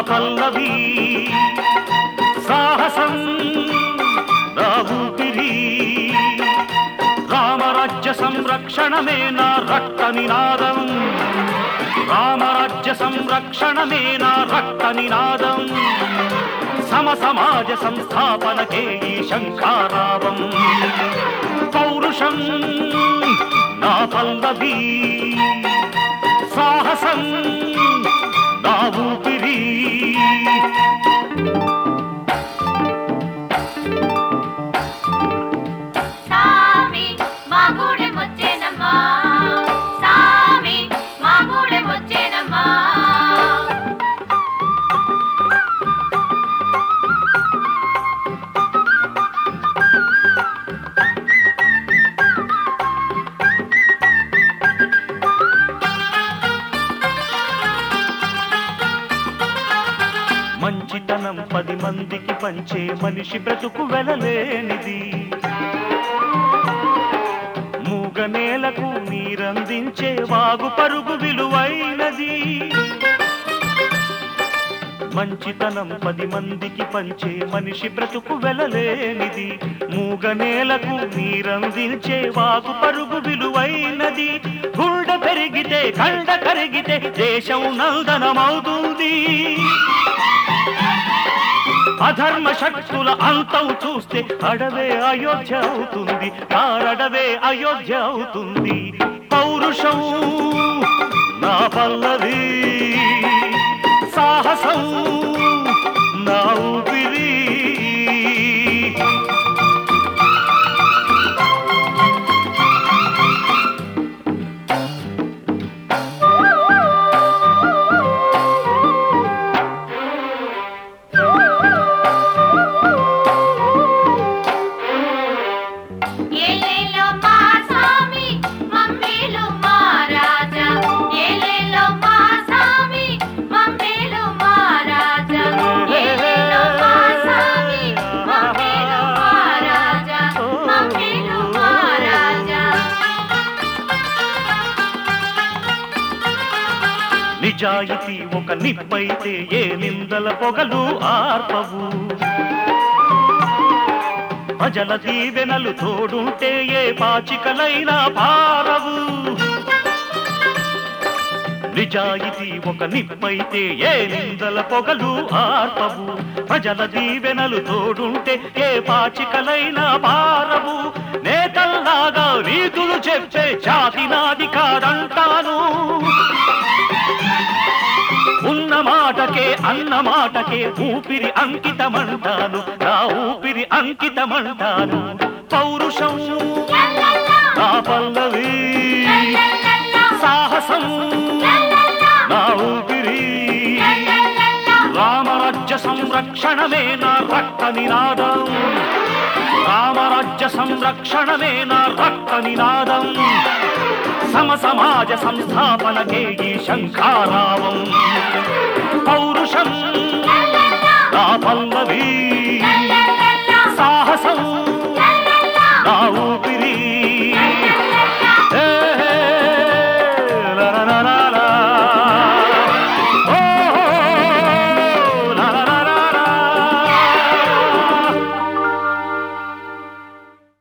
పల్లవి సాహసం నా ఊపిరి రామరాజ్య సంరక్షణమే నా రక్త నినాదం రామరాజ్య సంరక్షణమే నా రక్త నినాదం సమ సమాజ సంస్థాపనకే ఈ శంఖారావం పౌరుషం నా పల్లవి సాహసం నా ఊపిరి సామి మా గూడెం వచ్చేనమ్మా సామి మా గూడెం వచ్చేనమ్మా మంచితనం పది మందికి పంచే మనిషి బ్రతుకు వెలలేనిది మూగ నేలకు నీరందించే వాగు పరుగు విలువైనది మంచితనం పది మందికి పంచే మనిషి బ్రతుకు వెలలేనిది మూగ నేలకు నీరందించే వాగు పరుగు విలువైనది గుండె పెరిగితే కండ కరిగితే దేశం నందనమవుతుంది అధర్మ శక్తుల అంతం చూస్తే అడవే అయోధ్య అవుతుంది కారడవే అయోధ్య అవుతుంది పౌరుషం నా పల్లవి సాహసం నా ఊపిరి ఏలేలో మా సామి మమ్మేలు మా రాజా ఏలేలో మా సామి మమ్మేలు మా రాజా ఏలేలో మా సామి మమ్మేలు మా రాజా మమ్మేలు మా రాజా నిజాయితీ ఒక నిప్పైతే ఏ నిందల పొగలు ఆర్పవు ప్రజల దీవెనలు తోడుంటే ఏ పాచికలైనా పారవు నిజాయితీ ఒక నిప్పైతే ఏ నిందల పొగలు ఆర్పవు ప్రజల దీవెనలు తోడుంటే ఏ పాచికలైనా పారవు నేతల్లాగా నీతులు చెప్పే జాతి నాది కాదంటాను ఉన్న మాటకే అన్న మాటకే ఊపిరి అంకితమంటాను నా ఊపిరి అంకితమంటాను పౌరుషం నా పల్లవి సాహసం నా ఊపిరి రామరాజ్య సంరక్షణమే నా రక్త నినాదం రామరాజ్య సంరక్షణమే నా రక్త నినాదం సమ సమాజ సంస్థాపనకే ఈ శంఖారావం పౌరుషం నా పల్లవి సాహసం